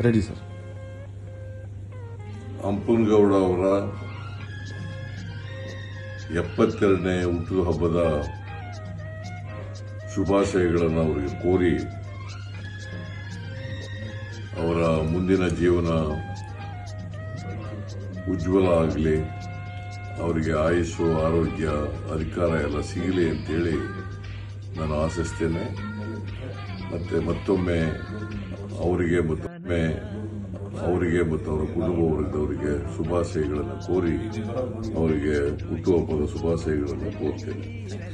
ready sir Hampanagouda ಅವರ ಎಪ್ಪತ್ತೆರಡನೇ ಹುಟ್ಟು ಹಬ್ಬದ ಶುಭಾಶಯಗಳನ್ನು ಅವರಿಗೆ ಕೋರಿ ಅವರ ಮುಂದಿನ ಜೀವನ ಉಜ್ವಲ ಆಗಲಿ ಅವರಿಗೆ ಆಯುಷು ಆರೋಗ್ಯ ಅಧಿಕಾರ ಎಲ್ಲ ಸಿಗಲಿ ಅಂತೇಳಿ ನಾನು ಆಶಿಸ್ತೇನೆ ಮತ್ತೆ ಮತ್ತೊಮ್ಮೆ ಅವರಿಗೆ ಮತ್ತೊಮ್ಮೆ ಅವರಿಗೆ ಮತ್ತು ಅವರ ಕುಟುಂಬ ವರ್ಗದವರಿಗೆ ಶುಭಾಶಯಗಳನ್ನು ಕೋರಿ ಅವರಿಗೆ ಹುಟ್ಟುಹಬ್ಬದ ಶುಭಾಶಯಗಳನ್ನು ಕೋರ್ತೇನೆ